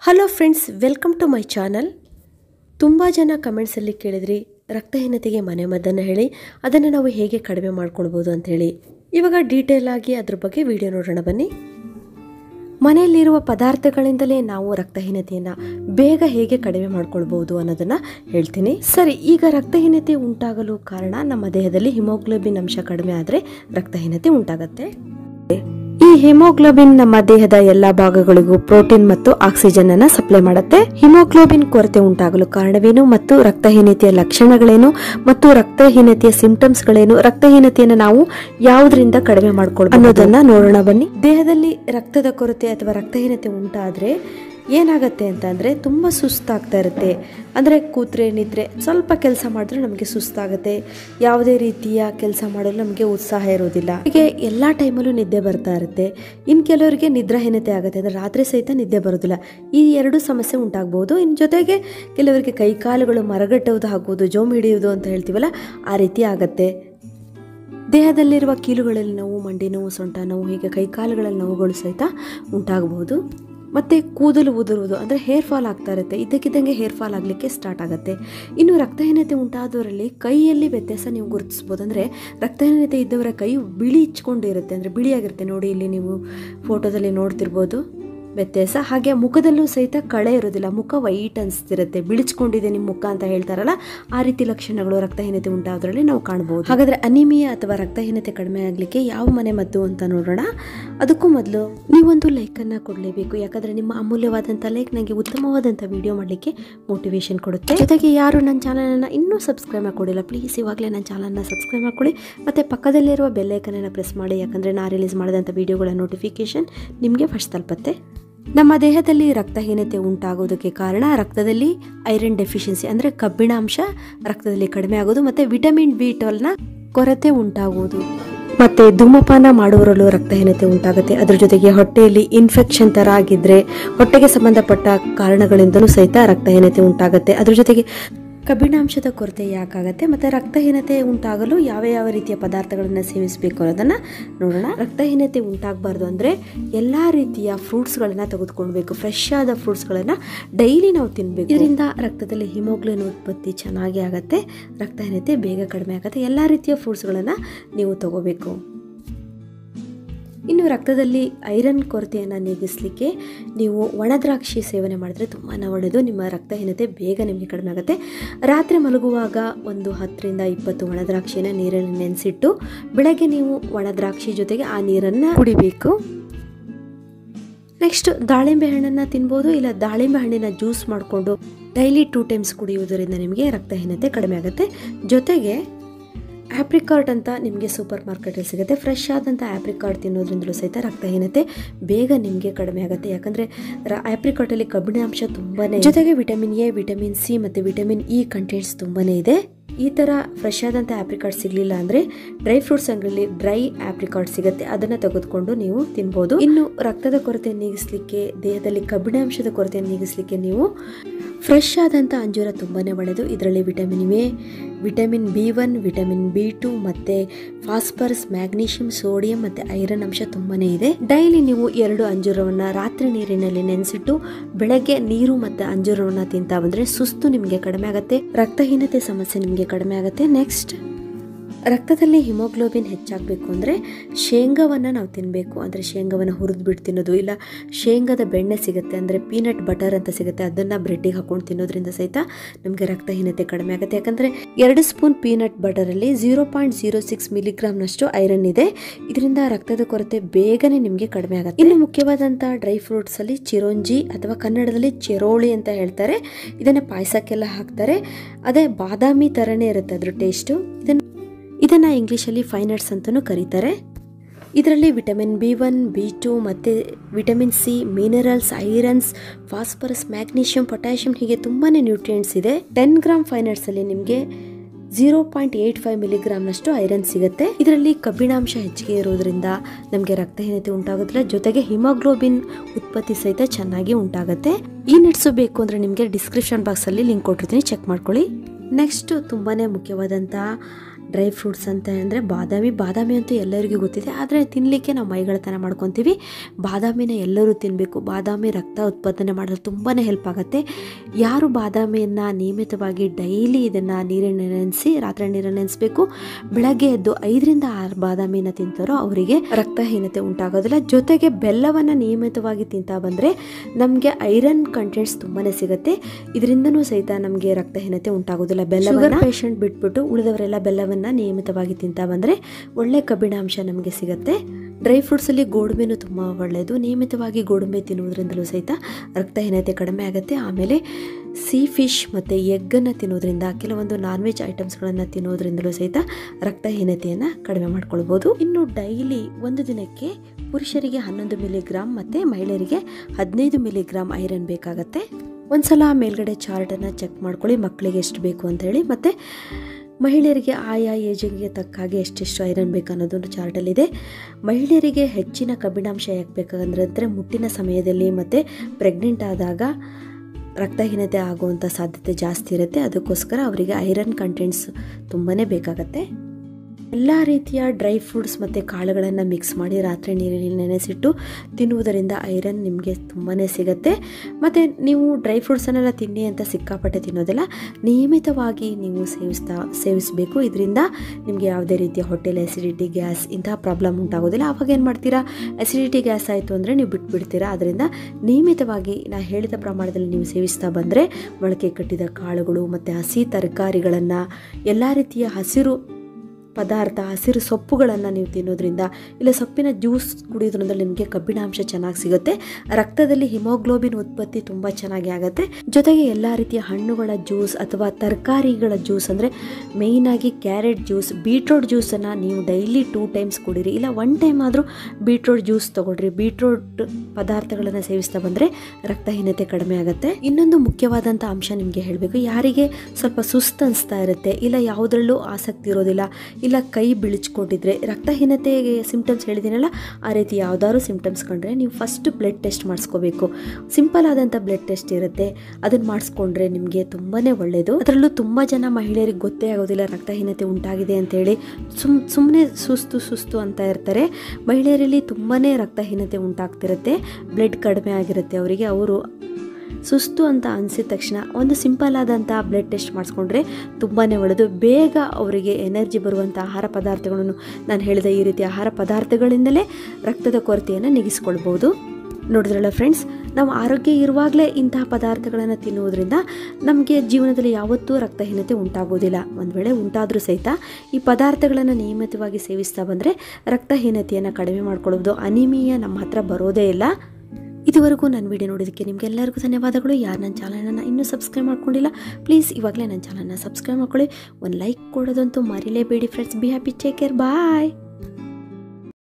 hello friends welcome to my channel ತುಂಬ ಜನ ಕಮೆಂಟ್ಸಲ್ಲಿ ಕೇಳಿದ್ರಿ ರಕ್ತಹೀನತೆಗೆ ಮನೆಮದ್ದನ್ನು ಹೇಳಿ ಅದನ್ನು ನಾವು ಹೇಗೆ ಕಡಿಮೆ ಮಾಡ್ಕೊಳ್ಬೋದು ಅಂತ ಹೇಳಿ ಇವಾಗ ಡೀಟೇಲ್ ಆಗಿ ಅದ್ರ ಬಗ್ಗೆ ವಿಡಿಯೋ ನೋಡೋಣ ಬನ್ನಿ ಮನೆಯಲ್ಲಿರುವ ಪದಾರ್ಥಗಳಿಂದಲೇ ನಾವು ರಕ್ತಹೀನತೆಯನ್ನು ಬೇಗ ಹೇಗೆ ಕಡಿಮೆ ಮಾಡ್ಕೊಳ್ಬೋದು ಅನ್ನೋದನ್ನು ಹೇಳ್ತೀನಿ ಸರಿ ಈಗ ರಕ್ತಹೀನತೆ ಉಂಟಾಗಲು ಕಾರಣ ನಮ್ಮ ದೇಹದಲ್ಲಿ ಹಿಮೋಗ್ಲೋಬಿನ್ ಅಂಶ ಕಡಿಮೆ ಆದರೆ ರಕ್ತಹೀನತೆ ಉಂಟಾಗತ್ತೆ ಈ ಹಿಮೋಗ್ಲೋಬಿನ್ ನಮ್ಮ ದೇಹದ ಎಲ್ಲಾ ಭಾಗಗಳಿಗೂ ಪ್ರೋಟೀನ್ ಮತ್ತು ಆಕ್ಸಿಜನ್ ಅನ್ನ ಸಪ್ಲೈ ಮಾಡುತ್ತೆ ಹಿಮೋಗ್ಲೋಬಿನ್ ಕೊರತೆ ಉಂಟಾಗಲು ಕಾರಣವೇನು ಮತ್ತು ರಕ್ತಹೀನತೆಯ ಲಕ್ಷಣಗಳೇನು ಮತ್ತು ರಕ್ತಹೀನತೆಯ ಸಿಂಪ್ಟಮ್ಸ್ ಗಳೇನು ರಕ್ತಹೀನತೆಯನ್ನು ನಾವು ಯಾವುದರಿಂದ ಕಡಿಮೆ ಮಾಡ್ಕೊಳ್ಬೋದು ಅನ್ನೋದನ್ನ ನೋಡೋಣ ಬನ್ನಿ ದೇಹದಲ್ಲಿ ರಕ್ತದ ಕೊರತೆ ಅಥವಾ ರಕ್ತಹೀನತೆ ಉಂಟಾದ್ರೆ ಏನಾಗತ್ತೆ ಅಂತ ಅಂದರೆ ತುಂಬ ಸುಸ್ತಾಗ್ತಾ ಇರುತ್ತೆ ಅಂದರೆ ಕೂತ್ರೆ ನಿದ್ರೆ ಸ್ವಲ್ಪ ಕೆಲಸ ಮಾಡಿದ್ರೆ ನಮಗೆ ಸುಸ್ತಾಗುತ್ತೆ ಯಾವುದೇ ರೀತಿಯ ಕೆಲಸ ಮಾಡಲು ನಮಗೆ ಉತ್ಸಾಹ ಇರೋದಿಲ್ಲ ಹೀಗೆ ಎಲ್ಲ ಟೈಮಲ್ಲೂ ನಿದ್ದೆ ಬರ್ತಾ ಇರುತ್ತೆ ಇನ್ನು ಕೆಲವರಿಗೆ ನಿದ್ರಾಹೀನತೆ ಆಗುತ್ತೆ ಅಂದರೆ ರಾತ್ರಿ ಸಹಿತ ನಿದ್ದೆ ಬರೋದಿಲ್ಲ ಈ ಎರಡು ಸಮಸ್ಯೆ ಉಂಟಾಗ್ಬೋದು ಇನ್ನು ಜೊತೆಗೆ ಕೆಲವರಿಗೆ ಕೈಕಾಲುಗಳು ಮರಗಟ್ಟುವುದು ಹಾಕುವುದು ಜೋಮ್ ಹಿಡಿಯುವುದು ಅಂತ ಹೇಳ್ತೀವಲ್ಲ ಆ ರೀತಿ ಆಗತ್ತೆ ದೇಹದಲ್ಲಿರುವ ಕೀಲುಗಳಲ್ಲಿ ನೋವು ಮಂಡಿ ನೋವು ಸೊಂಟ ನೋವು ಹೀಗೆ ಕೈಕಾಲುಗಳಲ್ಲಿ ನೋವುಗಳು ಸಹಿತ ಉಂಟಾಗಬಹುದು ಮತ್ತು ಕೂದಲು ಉದುರುವುದು ಅಂದರೆ ಹೇರ್ ಫಾಲ್ ಆಗ್ತಾ ಇರುತ್ತೆ ಇದ್ದಕ್ಕಿದ್ದಂಗೆ ಹೇರ್ ಫಾಲ್ ಆಗಲಿಕ್ಕೆ ಸ್ಟಾರ್ಟ್ ಆಗುತ್ತೆ ಇನ್ನು ರಕ್ತಹೀನತೆ ಉಂಟಾದವರಲ್ಲಿ ಕೈಯಲ್ಲಿ ವ್ಯತ್ಯಾಸ ನೀವು ಗುರುತಿಸ್ಬೋದು ಅಂದರೆ ರಕ್ತಹೀನತೆ ಇದ್ದವರ ಕೈ ಬಿಳಿ ಇಚ್ಕೊಂಡಿರುತ್ತೆ ಅಂದರೆ ಬಿಳಿಯಾಗಿರುತ್ತೆ ನೋಡಿ ಇಲ್ಲಿ ನೀವು ಫೋಟೋದಲ್ಲಿ ನೋಡ್ತಿರ್ಬೋದು ವ್ಯತ್ಯಾಸ ಹಾಗೆ ಮುಖದಲ್ಲೂ ಸಹಿತ ಕಳೆ ಇರೋದಿಲ್ಲ ಮುಖ ವೈಟ್ ಅನಿಸ್ತಿರುತ್ತೆ ಬಿಳಿಚ್ಕೊಂಡಿದೆ ನಿಮ್ಮ ಮುಖ ಅಂತ ಹೇಳ್ತಾರಲ್ಲ ಆ ರೀತಿ ಲಕ್ಷಣಗಳು ರಕ್ತಹೀನತೆ ಉಂಟಾದ್ರಲ್ಲಿ ನಾವು ಕಾಣಬಹುದು ಹಾಗಾದ್ರೆ ಅನಿಮಿಯಾ ಅಥವಾ ರಕ್ತಹೀನತೆ ಕಡಿಮೆ ಆಗಲಿಕ್ಕೆ ಯಾವ ಮನೆ ಮದ್ದು ಅಂತ ನೋಡೋಣ ಅದಕ್ಕೂ ಮೊದಲು ನೀವೊಂದು ಲೈಕನ್ನು ಕೊಡಲೇಬೇಕು ಯಾಕಂದರೆ ನಿಮ್ಮ ಅಮೂಲ್ಯವಾದಂಥ ಲೈಕ್ ನನಗೆ ಉತ್ತಮವಾದಂಥ ವಿಡಿಯೋ ಮಾಡಲಿಕ್ಕೆ ಮೋಟಿವೇಶನ್ ಕೊಡುತ್ತೆ ಜೊತೆಗೆ ಯಾರು ನನ್ನ ಚಾನಲನ್ನು ಇನ್ನೂ ಸಬ್ಸ್ಕ್ರೈಬ್ ಮಾಡ್ಕೊಂಡಿಲ್ಲ ಪ್ಲೀಸ್ ಇವಾಗಲೇ ನನ್ನ ಚಾನಲ್ನ ಸಬ್ಸ್ಕ್ರೈಬ್ ಮಾಡ್ಕೊಳ್ಳಿ ಮತ್ತು ಪಕ್ಕದಲ್ಲಿರುವ ಬೆಲ್ಲೈಕನನ್ನು ಪ್ರೆಸ್ ಮಾಡಿ ಯಾಕಂದರೆ ನಾ ರಿಲೀಸ್ ಮಾಡಿದಂಥ ವಿಡಿಯೋಗಳ ನೋಟಿಫಿಕೇಶನ್ ನಿಮಗೆ ಫಸ್ಟ್ ತಲುಪತ್ತೆ ನಮ್ಮ ದೇಹದಲ್ಲಿ ರಕ್ತಹೀನತೆ ಉಂಟಾಗೋದಕ್ಕೆ ಕಾರಣ ರಕ್ತದಲ್ಲಿ ಐರನ್ ಡೆಫಿಷಿಯನ್ಸಿ ಅಂದರೆ ಕಬ್ಬಿಣ ಅಂಶ ರಕ್ತದಲ್ಲಿ ಕಡಿಮೆ ಆಗೋದು ಮತ್ತು ವಿಟಮಿನ್ ಬಿ ಟ್ವೆಲ್ನ ಕೊರತೆ ಉಂಟಾಗುವುದು ಮತ್ತೆ ಧೂಮಪಾನ ಮಾಡುವವರಲ್ಲೂ ರಕ್ತಹೀನತೆ ಉಂಟಾಗುತ್ತೆ ಅದ್ರ ಜೊತೆಗೆ ಹೊಟ್ಟೆಯಲ್ಲಿ ಇನ್ಫೆಕ್ಷನ್ ತರ ಆಗಿದ್ರೆ ಹೊಟ್ಟೆಗೆ ಸಂಬಂಧಪಟ್ಟ ಕಾರಣಗಳಿಂದಲೂ ಸಹಿತ ರಕ್ತಹೀನತೆ ಉಂಟಾಗುತ್ತೆ ಅದ್ರ ಜೊತೆಗೆ ಕಬ್ಬಿಣಾಂಶದ ಕೊರತೆ ಯಾಕಾಗತ್ತೆ ಮತ್ತು ರಕ್ತಹೀನತೆ ಉಂಟಾಗಲು ಯಾವ ಯಾವ ರೀತಿಯ ಪದಾರ್ಥಗಳನ್ನು ಸೇವಿಸಬೇಕು ಅನ್ನೋದನ್ನು ನೋಡೋಣ ರಕ್ತಹೀನತೆ ಉಂಟಾಗಬಾರ್ದು ಅಂದರೆ ಎಲ್ಲ ರೀತಿಯ ಫ್ರೂಟ್ಸ್ಗಳನ್ನು ತೆಗೆದುಕೊಳ್ಬೇಕು ಫ್ರೆಶ್ ಆದ ಫ್ರೂಟ್ಸ್ಗಳನ್ನು ಡೈಲಿ ನಾವು ತಿನ್ನಬೇಕು ಇದರಿಂದ ರಕ್ತದಲ್ಲಿ ಹಿಮೋಗ್ಲಿನ್ ಉತ್ಪತ್ತಿ ಚೆನ್ನಾಗಿ ಆಗುತ್ತೆ ರಕ್ತಹೀನತೆ ಬೇಗ ಕಡಿಮೆ ಆಗುತ್ತೆ ಎಲ್ಲ ರೀತಿಯ ಫ್ರೂಟ್ಸ್ಗಳನ್ನು ನೀವು ತಗೋಬೇಕು ಇನ್ನು ರಕ್ತದಲ್ಲಿ ಐರನ್ ಕೊರತೆಯನ್ನು ನೀಗಿಸಲಿಕ್ಕೆ ನೀವು ಒಣದ್ರಾಕ್ಷಿ ಸೇವನೆ ಮಾಡಿದ್ರೆ ತುಂಬಾ ಒಳ್ಳೆಯದು ನಿಮ್ಮ ರಕ್ತಹೀನತೆ ಬೇಗ ನಿಮಗೆ ಕಡಿಮೆ ಆಗುತ್ತೆ ರಾತ್ರಿ ಮಲಗುವಾಗ ಒಂದು ಹತ್ತರಿಂದ ಇಪ್ಪತ್ತು ಒಣದ್ರಾಕ್ಷಿನ ನೀರಲ್ಲಿ ನೆನೆಸಿಟ್ಟು ಬೆಳಗ್ಗೆ ನೀವು ಒಣದ್ರಾಕ್ಷಿ ಜೊತೆಗೆ ಆ ನೀರನ್ನು ಕುಡಿಬೇಕು ನೆಕ್ಸ್ಟ್ ದಾಳಿಂಬೆ ಹಣ್ಣನ್ನು ತಿನ್ಬೋದು ಇಲ್ಲ ದಾಳಿಂಬೆ ಹಣ್ಣಿನ ಜ್ಯೂಸ್ ಮಾಡಿಕೊಂಡು ಡೈಲಿ ಟೂ ಟೈಮ್ಸ್ ಕುಡಿಯುವುದರಿಂದ ನಿಮಗೆ ರಕ್ತಹೀನತೆ ಕಡಿಮೆ ಆಗುತ್ತೆ ಜೊತೆಗೆ ಆ್ಯಪ್ರಿಕಾರ್ಟ್ ಅಂತ ನಿಮಗೆ ಸೂಪರ್ ಮಾರ್ಕೆಟಲ್ಲಿ ಸಿಗುತ್ತೆ ಫ್ರೆಶ್ ಆದಂಥ ಆ್ಯಪ್ರಿಕಾರ್ಟ್ ತಿನ್ನೋದ್ರಿಂದಲೂ ಸಹಿತ ರಕ್ತಹೀನತೆ ಬೇಗ ನಿಮಗೆ ಕಡಿಮೆ ಆಗುತ್ತೆ ಯಾಕಂದರೆ ಆ್ಯಪ್ರಿಕಾರ್ಟಲ್ಲಿ ಕಬ್ಬಿಣಾಂಶ ತುಂಬಾ ಜೊತೆಗೆ ವಿಟಮಿನ್ ಎ ವಿಟಮಿನ್ ಸಿ ಮತ್ತು ವಿಟಮಿನ್ ಇ ಕಂಟೆಂಟ್ಸ್ ತುಂಬಾ ಇದೆ ಈ ಥರ ಫ್ರೆಶ್ ಆದಂಥ ಆ್ಯಪ್ರಿಕಾರ್ಡ್ ಸಿಗಲಿಲ್ಲ ಅಂದರೆ ಡ್ರೈ ಫ್ರೂಟ್ಸ್ ಅಂಗಡಿಯಲ್ಲಿ ಡ್ರೈ ಆ್ಯಪ್ರಿಕಾರ್ಡ್ ಸಿಗುತ್ತೆ ಅದನ್ನು ತೆಗೆದುಕೊಂಡು ನೀವು ತಿನ್ಬೋದು ಇನ್ನು ರಕ್ತದ ಕೊರತೆ ನೀಗಿಸಲಿಕ್ಕೆ ದೇಹದಲ್ಲಿ ಕಬ್ಬಿಣಾಂಶದ ಕೊರತೆ ನೀಗಿಸಲಿಕ್ಕೆ ನೀವು ಫ್ರೆಶ್ ಆದಂಥ ಅಂಜೂರ ತುಂಬಾ ಒಳ್ಳೆಯದು ಇದರಲ್ಲಿ vitamin A vitamin B one vitamin B two ಮತ್ತು ಫಾಸ್ಫರಸ್ ಮ್ಯಾಗ್ನೀಷಿಯಂ ಸೋಡಿಯಂ ಮತ್ತು ಐರನ್ ಅಂಶ ತುಂಬಾ ಇದೆ ಡೈಲಿ ನೀವು ಎರಡು ಅಂಜೂರವನ್ನು ರಾತ್ರಿ ನೀರಿನಲ್ಲಿ ನೆನೆಸಿಟ್ಟು ಬೆಳಗ್ಗೆ ನೀರು ಮತ್ತು ಅಂಜೂರವನ್ನು ತಿಂತಾ ಬಂದರೆ ಸುಸ್ತು ನಿಮಗೆ ಕಡಿಮೆ ಆಗುತ್ತೆ ರಕ್ತಹೀನತೆ ಸಮಸ್ಯೆ ನಿಮಗೆ ಕಡಿಮೆ ಆಗುತ್ತೆ ನೆಕ್ಸ್ಟ್ ರಕ್ತದಲ್ಲಿ ಹಿಮೋಗ್ಲೋಬಿನ್ ಹೆಚ್ಚಾಗಬೇಕು ಅಂದರೆ ಶೇಂಗಾವನ್ನು ನಾವು ತಿನ್ನಬೇಕು ಅಂದರೆ ಶೇಂಗಾವನ್ನು ಹುರಿದು ಬಿಟ್ಟು ತಿನ್ನೋದು ಇಲ್ಲ ಶೇಂಗಾದ ಬೆಣ್ಣೆ ಸಿಗುತ್ತೆ ಅಂದರೆ ಪೀನಟ್ ಬಟರ್ ಅಂತ ಸಿಗುತ್ತೆ ಅದನ್ನು ಬ್ರೆಡ್ಡಿಗೆ ಹಾಕೊಂಡು ತಿನ್ನೋದ್ರಿಂದ ಸಹಿತ ನಮಗೆ ರಕ್ತಹೀನತೆ ಕಡಿಮೆ ಆಗುತ್ತೆ ಯಾಕಂದರೆ ಎರಡು ಸ್ಪೂನ್ ಪೀನಟ್ ಬಟರಲ್ಲಿ ಝೀರೋ ಪಾಯಿಂಟ್ ಝೀರೋ ಸಿಕ್ಸ್ ಮಿಲಿಗ್ರಾಮ್ನಷ್ಟು ಐರನ್ ಇದೆ ಇದರಿಂದ ರಕ್ತದ ಕೊರತೆ ಬೇಗನೆ ನಿಮಗೆ ಕಡಿಮೆ ಆಗುತ್ತೆ ಇನ್ನು ಮುಖ್ಯವಾದಂಥ ಡ್ರೈ ಫ್ರೂಟ್ಸಲ್ಲಿ ಚಿರೋಂಜಿ ಅಥವಾ ಕನ್ನಡದಲ್ಲಿ ಚೆರೋಳಿ ಅಂತ ಹೇಳ್ತಾರೆ ಇದನ್ನು ಪಾಯಸಕ್ಕೆಲ್ಲ ಹಾಕ್ತಾರೆ ಅದೇ ಬಾದಾಮಿ ಥರನೇ ಇರುತ್ತೆ ಅದ್ರ ಟೇಸ್ಟು ಇದನ್ನು ಇದನ್ನು ಇಂಗ್ಲೀಷಲ್ಲಿ ಫೈನಟ್ಸ್ ಅಂತಲೂ ಕರೀತಾರೆ ಇದರಲ್ಲಿ vitamin B one B two ಮತ್ತು vitamin C minerals irons phosphorus magnesium potassium ಹೀಗೆ ತುಂಬಾ ನ್ಯೂಟ್ರಿಯೆಂಟ್ಸ್ ಇದೆ ಟೆನ್ ಗ್ರಾಮ್ ಫೈನಟ್ಸಲ್ಲಿ ನಿಮಗೆ ಝೀರೋ ಪಾಯಿಂಟ್ ಏಯ್ಟ್ ಫೈವ್ ಮಿಲಿಗ್ರಾಮ್ನಷ್ಟು ಐರನ್ ಸಿಗುತ್ತೆ ಇದರಲ್ಲಿ ಕಬ್ಬಿಣಾಂಶ ಹೆಚ್ಚಿಗೆ ಇರೋದ್ರಿಂದ ನಮಗೆ ರಕ್ತಹೀನತೆ ಉಂಟಾಗೋದಿಲ್ಲ ಜೊತೆಗೆ ಹಿಮೋಗ್ಲೋಬಿನ್ ಉತ್ಪತ್ತಿ ಸಹಿತ ಚೆನ್ನಾಗಿ ಉಂಟಾಗುತ್ತೆ ಈ ನಟ್ಸು ಬೇಕು ಅಂದರೆ ನಿಮಗೆ ಡಿಸ್ಕ್ರಿಪ್ಷನ್ ಬಾಕ್ಸಲ್ಲಿ ಲಿಂಕ್ ಕೊಟ್ಟಿರ್ತೀನಿ ಚೆಕ್ ಮಾಡ್ಕೊಳ್ಳಿ ನೆಕ್ಸ್ಟ್ ತುಂಬಾ ಮುಖ್ಯವಾದಂಥ ಡ್ರೈ ಫ್ರೂಟ್ಸ್ ಅಂತ ಅಂದರೆ ಬಾದಾಮಿ ಬಾದಾಮಿ ಅಂತೂ ಎಲ್ಲರಿಗೂ ಗೊತ್ತಿದೆ ಆದರೆ ತಿನ್ನಲಿಕ್ಕೆ ನಾವು ಮೈಗಳತನ ಮಾಡ್ಕೊತೀವಿ ಬಾದಾಮಿನ ಎಲ್ಲರೂ ತಿನ್ನಬೇಕು ಬಾದಾಮಿ ರಕ್ತ ಉತ್ಪಾದನೆ ಮಾಡಲು ತುಂಬಾ ಹೆಲ್ಪ್ ಆಗುತ್ತೆ ಯಾರು ಬಾದಾಮಿಯನ್ನು ನಿಯಮಿತವಾಗಿ ಡೈಲಿ ಇದನ್ನು ನೀರಿನ ನೆನೆಸಿ ರಾತ್ರಿ ನೀರನ್ನು ನೆನೆಸಬೇಕು ಬೆಳಗ್ಗೆ ಎದ್ದು ಐದರಿಂದ ಆರು ಬಾದಾಮಿನ ತಿಂತಾರೋ ಅವರಿಗೆ ರಕ್ತಹೀನತೆ ಉಂಟಾಗೋದಿಲ್ಲ ಜೊತೆಗೆ ಬೆಲ್ಲವನ್ನು ನಿಯಮಿತವಾಗಿ ತಿಂತಾ ಬಂದರೆ ನಮಗೆ ಐರನ್ ಕಂಟೆಂಟ್ಸ್ ತುಂಬಾ ಸಿಗುತ್ತೆ ಇದರಿಂದನೂ ಸಹಿತ ನಮಗೆ ರಕ್ತಹೀನತೆ ಉಂಟಾಗೋದಿಲ್ಲ ಬೆಲ್ಲವನ್ನು ಪೇಷಂಟ್ ಬಿಟ್ಬಿಟ್ಟು ಉಳಿದವರೆಲ್ಲ ಬೆಲ್ಲವನ್ನು ನಿಯಮಿತವಾಗಿ ತಿಂತಾ ಬಂದರೆ ಒಳ್ಳೆ ಕಬ್ಬಿಣಾಂಶ ನಮಗೆ ಸಿಗುತ್ತೆ ಡ್ರೈ ಫ್ರೂಟ್ಸಲ್ಲಿ ಗೋಡಂಬಿನೂ ತುಂಬ ಒಳ್ಳೆಯದು ನಿಯಮಿತವಾಗಿ ಗೋಡಂಬಿ ತಿನ್ನುವುದರಿಂದಲೂ ಸಹಿತ ರಕ್ತಹೀನತೆ ಕಡಿಮೆ ಆಗುತ್ತೆ ಆಮೇಲೆ ಸೀ ಫಿಶ್ ಮತ್ತು ಎಗ್ಗನ್ನು ತಿನ್ನೋದ್ರಿಂದ ಕೆಲವೊಂದು ನಾನ್ ವೆಜ್ ಐಟಮ್ಸ್ಗಳನ್ನು ತಿನ್ನೋದ್ರಿಂದಲೂ ಸಹಿತ ರಕ್ತಹೀನತೆಯನ್ನು ಕಡಿಮೆ ಮಾಡ್ಕೊಳ್ಬೋದು ಇನ್ನು ಡೈಲಿ ಒಂದು ದಿನಕ್ಕೆ ಪುರುಷರಿಗೆ ಹನ್ನೊಂದು ಮಿಲಿಗ್ರಾಮ್ ಮತ್ತು ಮಹಿಳೆಯರಿಗೆ ಹದಿನೈದು ಮಿಲಿಗ್ರಾಮ್ ಐರನ್ ಬೇಕಾಗತ್ತೆ ಒಂದ್ಸಲ ಮೇಲ್ಗಡೆ ಚಾರ್ಟನ್ನು ಚೆಕ್ ಮಾಡ್ಕೊಳ್ಳಿ ಮಕ್ಕಳಿಗೆ ಎಷ್ಟು ಬೇಕು ಅಂತ ಹೇಳಿ ಮತ್ತು ಮಹಿಳೆಯರಿಗೆ ಆಯಾ ಏಜಿಗೆ ತಕ್ಕ ಹಾಗೆ ಎಷ್ಟೆಷ್ಟು ಐರನ್ ಬೇಕು ಅನ್ನೋದೊಂದು ಚಾರ್ಟಲ್ಲಿದೆ ಮಹಿಳೆಯರಿಗೆ ಹೆಚ್ಚಿನ ಕಬ್ಬಿಣಾಂಶ ಯಾಕೆ ಬೇಕಾಗಂದ್ರೆ ಮುಟ್ಟಿನ ಸಮಯದಲ್ಲಿ ಮತ್ತು ಪ್ರೆಗ್ನೆಂಟ್ ಆದಾಗ ರಕ್ತಹೀನತೆ ಆಗುವಂಥ ಸಾಧ್ಯತೆ ಜಾಸ್ತಿ ಇರುತ್ತೆ ಅದಕ್ಕೋಸ್ಕರ ಅವರಿಗೆ ಐರನ್ ಕಂಟೆಂಟ್ಸ್ ತುಂಬಾ ಬೇಕಾಗತ್ತೆ ಎಲ್ಲ ರೀತಿಯ ಡ್ರೈ ಫ್ರೂಟ್ಸ್ ಮತ್ತು ಕಾಳುಗಳನ್ನು ಮಿಕ್ಸ್ ಮಾಡಿ ರಾತ್ರಿ ನೀರಿನಲ್ಲಿ ನೆನೆಸಿಟ್ಟು ತಿನ್ನುವುದರಿಂದ ಐರನ್ ನಿಮಗೆ ತುಂಬಾ ಸಿಗುತ್ತೆ ಮತ್ತು ನೀವು ಡ್ರೈ ಫ್ರೂಟ್ಸನ್ನೆಲ್ಲ ತಿನ್ನಿ ಅಂತ ಸಿಕ್ಕಾಪಟ್ಟೆ ತಿನ್ನೋದಿಲ್ಲ ನಿಯಮಿತವಾಗಿ ನೀವು ಸೇವಿಸ್ತಾ ಸೇವಿಸಬೇಕು ಇದರಿಂದ ನಿಮಗೆ ಯಾವುದೇ ರೀತಿಯ ಹೊಟ್ಟೆಲಿ ಅಸಿಡಿಟಿ ಗ್ಯಾಸ್ ಇಂತಹ ಪ್ರಾಬ್ಲಮ್ ಉಂಟಾಗೋದಿಲ್ಲ ಆವಾಗ ಏನು ಮಾಡ್ತೀರಾ ಅಸಿಡಿಟಿ ಗ್ಯಾಸ್ ಆಯಿತು ಅಂದರೆ ನೀವು ಬಿಟ್ಬಿಡ್ತೀರಾ ಅದರಿಂದ ನಿಯಮಿತವಾಗಿ ನಾ ಹೇಳಿದ ಪ್ರಮಾಣದಲ್ಲಿ ನೀವು ಸೇವಿಸ್ತಾ ಬಂದರೆ ಮೊಳಕೆ ಕಟ್ಟಿದ ಕಾಳುಗಳು ಮತ್ತು ಹಸಿ ತರಕಾರಿಗಳನ್ನು ಎಲ್ಲ ರೀತಿಯ ಹಸಿರು ಪದಾರ್ಥ ಹಸಿರು ಸೊಪ್ಪುಗಳನ್ನು ನೀವು ತಿನ್ನೋದ್ರಿಂದ ಇಲ್ಲ ಸೊಪ್ಪಿನ ಜ್ಯೂಸ್ ಕುಡಿಯೋದ್ರಿಂದ ನಿಮಗೆ ಕಬ್ಬಿಣಾಂಶ ಚೆನ್ನಾಗಿ ಸಿಗುತ್ತೆ ರಕ್ತದಲ್ಲಿ ಹಿಮೋಗ್ಲೋಬಿನ್ ಉತ್ಪತ್ತಿ ತುಂಬ ಚೆನ್ನಾಗಿ ಆಗುತ್ತೆ ಜೊತೆಗೆ ಎಲ್ಲ ರೀತಿಯ ಹಣ್ಣುಗಳ ಜ್ಯೂಸ್ ಅಥವಾ ತರಕಾರಿಗಳ ಜ್ಯೂಸ್ ಅಂದರೆ ಮೇಯ್ನಾಗಿ ಕ್ಯಾರೆಟ್ ಜ್ಯೂಸ್ ಬೀಟ್ರೋಟ್ ಜ್ಯೂಸನ್ನು ನೀವು ಡೈಲಿ ಟೂ ಟೈಮ್ಸ್ ಕುಡೀರಿ ಇಲ್ಲ ಒನ್ ಟೈಮ್ ಆದರೂ ಬೀಟ್ರೋಟ್ ಜ್ಯೂಸ್ ತೊಗೊಳ್ರಿ ಬೀಟ್ರೋಟ್ ಪದಾರ್ಥಗಳನ್ನು ಸೇವಿಸ್ತಾ ಬಂದರೆ ರಕ್ತಹೀನತೆ ಕಡಿಮೆ ಆಗುತ್ತೆ ಇನ್ನೊಂದು ಮುಖ್ಯವಾದಂಥ ಅಂಶ ನಿಮಗೆ ಹೇಳಬೇಕು ಯಾರಿಗೆ ಸ್ವಲ್ಪ ಸುಸ್ತು ಅನಿಸ್ತಾ ಇರುತ್ತೆ ಇಲ್ಲ ಯಾವುದರಲ್ಲೂ ಆಸಕ್ತಿ ಇರೋದಿಲ್ಲ ಇಲ್ಲ ಕೈ ಬಿಳಿಚ್ಕೊಂಡಿದ್ರೆ ರಕ್ತಹೀನತೆಗೆ ಸಿಂಪ್ಟಮ್ಸ್ ಹೇಳಿದ್ದೀನಲ್ಲ ಆ ರೀತಿ ಯಾವ್ದಾದ್ರು ಸಿಂಪ್ಟಮ್ಸ್ ಕಂಡ್ರೆ ನೀವು ಫಸ್ಟ್ ಬ್ಲಡ್ ಟೆಸ್ಟ್ ಮಾಡಿಸ್ಕೋಬೇಕು ಸಿಂಪಲ್ ಆದಂಥ ಬ್ಲಡ್ ಟೆಸ್ಟ್ ಇರುತ್ತೆ ಅದನ್ನು ಮಾಡಿಸ್ಕೊಂಡ್ರೆ ನಿಮಗೆ ತುಂಬಾ ಒಳ್ಳೆಯದು ಅದರಲ್ಲೂ ತುಂಬ ಜನ ಮಹಿಳೆಯರಿಗೆ ಗೊತ್ತೇ ಆಗೋದಿಲ್ಲ ರಕ್ತಹೀನತೆ ಉಂಟಾಗಿದೆ ಅಂತೇಳಿ ಸುಮ್ ಸುಮ್ಮನೆ ಸುಸ್ತು ಸುಸ್ತು ಅಂತ ಇರ್ತಾರೆ ಮಹಿಳೆಯರಲ್ಲಿ ತುಂಬಾ ರಕ್ತಹೀನತೆ ಉಂಟಾಗ್ತಿರುತ್ತೆ ಬ್ಲಡ್ ಕಡಿಮೆ ಆಗಿರುತ್ತೆ ಅವರಿಗೆ ಅವರು ಸುಸ್ತು ಅಂತ ಅನಿಸಿದ ತಕ್ಷಣ ಒಂದು ಸಿಂಪಲ್ ಆದಂಥ ಬ್ಲಡ್ ಟೆಸ್ಟ್ ಮಾಡಿಸ್ಕೊಂಡ್ರೆ ತುಂಬಾ ಒಳ್ಳೆಯದು ಬೇಗ ಅವರಿಗೆ ಎನರ್ಜಿ ಬರುವಂಥ ಆಹಾರ ಪದಾರ್ಥಗಳನ್ನು ನಾನು ಹೇಳಿದ ಈ ರೀತಿ ಆಹಾರ ಪದಾರ್ಥಗಳಿಂದಲೇ ರಕ್ತದ ಕೊರತೆಯನ್ನು ನೀಗಿಸ್ಕೊಳ್ಬೋದು ನೋಡಿದ್ರಲ್ಲ ಫ್ರೆಂಡ್ಸ್ ನಾವು ಆರೋಗ್ಯ ಇರುವಾಗಲೇ ಇಂತಹ ಪದಾರ್ಥಗಳನ್ನು ತಿನ್ನುವುದರಿಂದ ನಮಗೆ ಜೀವನದಲ್ಲಿ ಯಾವತ್ತೂ ರಕ್ತಹೀನತೆ ಉಂಟಾಗೋದಿಲ್ಲ ಒಂದು ವೇಳೆ ಉಂಟಾದರೂ ಸಹಿತ ಈ ಪದಾರ್ಥಗಳನ್ನು ನಿಯಮಿತವಾಗಿ ಸೇವಿಸ್ತಾ ಬಂದರೆ ರಕ್ತಹೀನತೆಯನ್ನು ಕಡಿಮೆ ಮಾಡ್ಕೊಳ್ಳೋದು ಅನಿಮಿಯ ನಮ್ಮ ಹತ್ರ ಬರೋದೇ ಇಲ್ಲ ಇದುವರೆಗೂ ನನ್ನ ವಿಡಿಯೋ ನೋಡೋದಕ್ಕೆ ನಿಮಗೆಲ್ಲರಿಗೂ ಧನ್ಯವಾದಗಳು ಯಾರು ನನ್ನ ಚಾನಲನ್ನು ಇನ್ನೂ ಸಬ್ಸ್ಕ್ರೈಬ್ ಮಾಡ್ಕೊಂಡಿಲ್ಲ ಪ್ಲೀಸ್ ಇವಾಗಲೇ ನನ್ನ ಚಾನಲ್ನ ಸಬ್ಸ್ಕ್ರೈಬ್ ಮಾಡ್ಕೊಳ್ಳಿ ಒಂದು ಲೈಕ್ ಕೊಡೋದಂತೂ ಮರಿಲೇಬೇಡಿ friends be happy take care bye